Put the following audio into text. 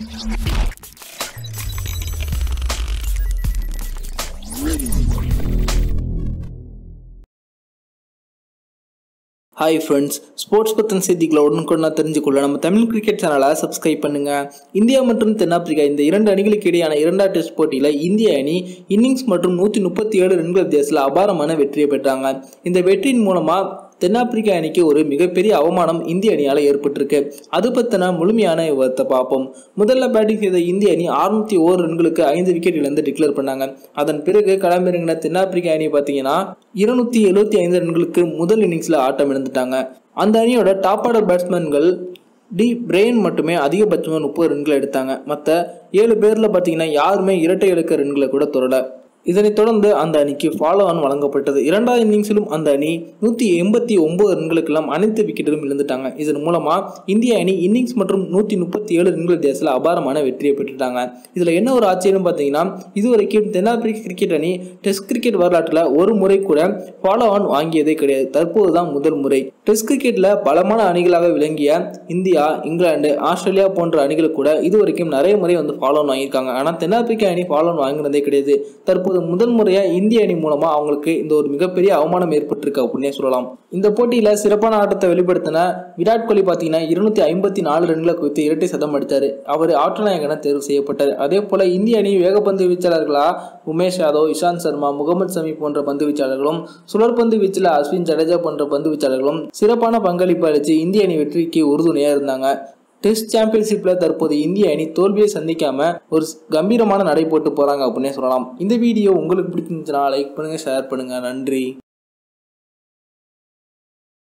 hi friends sports பற்றின செய்திகளை உடனுக்குடனா தெரிஞ்சுக்கொள்ள நம்ம தமிழ் கிரிக்கெட் சேனலை சப்ஸ்கிரைப் பண்ணுங்க இந்தியா மற்றும் தென்னாப்பிரிக்கா இந்த இரண்டு அணிகளுக்கு இடையான இரண்டாம் டெஸ்ட் போட்டியில் இந்திய அணி இன்னிங்ஸ் மற்றும் நூற்றி முப்பத்தி ஏழு ரன்கள் வித்தியாசத்தில் அபாரமான வெற்றியை பெற்றாங்க இந்த வெற்றியின் மூலமாக தென்னாப்பிரிக்க அணிக்கு ஒரு மிகப்பெரிய அவமானம் இந்திய அணியால் ஏற்பட்டிருக்கு அது பற்றின முழுமையான விவரத்தை பார்ப்போம் முதல்ல பேட்டிங் செய்த இந்திய அணி அறுநூத்தி ஓரு ரன்களுக்கு ஐந்து விக்கெட் இழந்து டிக்ளேர் பண்ணாங்க அதன் பிறகு களமிறங்கின தென்னாப்பிரிக்க அணி பார்த்தீங்கன்னா இருநூத்தி எழுபத்தி ஐந்து ரன்களுக்கு முதல் இன்னிங்ஸில் ஆட்டம் இழந்துட்டாங்க அந்த அணியோட டாப் ஆர்டர் பேட்ஸ்மேன்கள் டி பிரெயின் மட்டுமே அதிகபட்சமாக முப்பது ரன்களை எடுத்தாங்க மற்ற ஏழு பேரில் பார்த்தீங்கன்னா யாருமே இரட்டை இலக்க ரன்களை கூட தொடர இதனைத் தொடர்ந்து அந்த அணிக்கு ஃபாலோ ஆன் வழங்கப்பட்டது இரண்டாவது இன்னிங்ஸிலும் அந்த அணி நூற்றி எண்பத்தி ஒன்பது ரன்களுக்கெல்லாம் அனைத்து விக்கெட்டிலும் இழந்துட்டாங்க இதன் மூலமாக இந்திய அணி இன்னிங்ஸ் மற்றும் நூற்றி முப்பத்தி ஏழு ரன்கள் தேசத்தில் அபாரமான வெற்றியை பெற்றுட்டாங்க இதில் என்ன ஒரு ஆச்சரியம் பார்த்தீங்கன்னா இதுவரைக்கும் தென்னாப்பிரிக்க கிரிக்கெட் அணி டெஸ்ட் கிரிக்கெட் வரலாற்றில் ஒரு முறை கூட ஃபாலோ ஆன் வாங்கியதே கிடையாது தற்போது தான் முதல் முறை டெஸ்ட் கிரிக்கெட்டில் பலமான அணிகளாக விளங்கிய இந்தியா இங்கிலாந்து ஆஸ்திரேலியா போன்ற அணிகள் கூட இதுவரைக்கும் நிறைய முறை வந்து ஃபாலோ ஆன் வாங்கியிருக்காங்க ஆனால் தென்னாப்பிரிக்க அணி ஃபாலோ ஆன் வாங்கினதே கிடையாது தற்போது முதல் முறையாக இந்திய அணி மூலமாக அவங்களுக்கு இந்த ஒரு மிகப்பெரிய அவமானம் ஏற்பட்டிருக்கு அப்படின்னே சொல்லலாம் இந்த போட்டியில் சிறப்பான ஆட்டத்தை வெளிப்படுத்தின விராட் கோலி பார்த்தீங்கன்னா இருநூத்தி ஐம்பத்தி நாலு ரன்களை குவித்து இரட்டை சதம் அடித்தார் அவர் ஆற்றநாயகன தேர்வு செய்யப்பட்டார் அதே போல இந்திய அணி வேகப்பந்து வீச்சாளர்களா உமேஷ் யாதவ் இஷாந்த் சர்மா முகமது சமி போன்ற பந்து வீச்சாளர்களும் சுழற்பந்து வீச்சில் அஸ்வின் ஜடேஜா போன்ற பந்து வீச்சாளர்களும் சிறப்பான பங்களிப்பு அளித்து இந்திய அணி வெற்றிக்கு உறுதுணையாக இருந்தாங்க டெஸ்ட் சாம்பியன்ஷிப்ல தற்போது இந்திய அணி தோல்வியை சந்திக்காம ஒரு கம்பீரமான நடை போட்டு போறாங்க அப்படின்னே சொல்லலாம் இந்த வீடியோ உங்களுக்கு பிடிச்சிருந்துச்சுன்னா லைக் பண்ணுங்க ஷேர் பண்ணுங்க நன்றி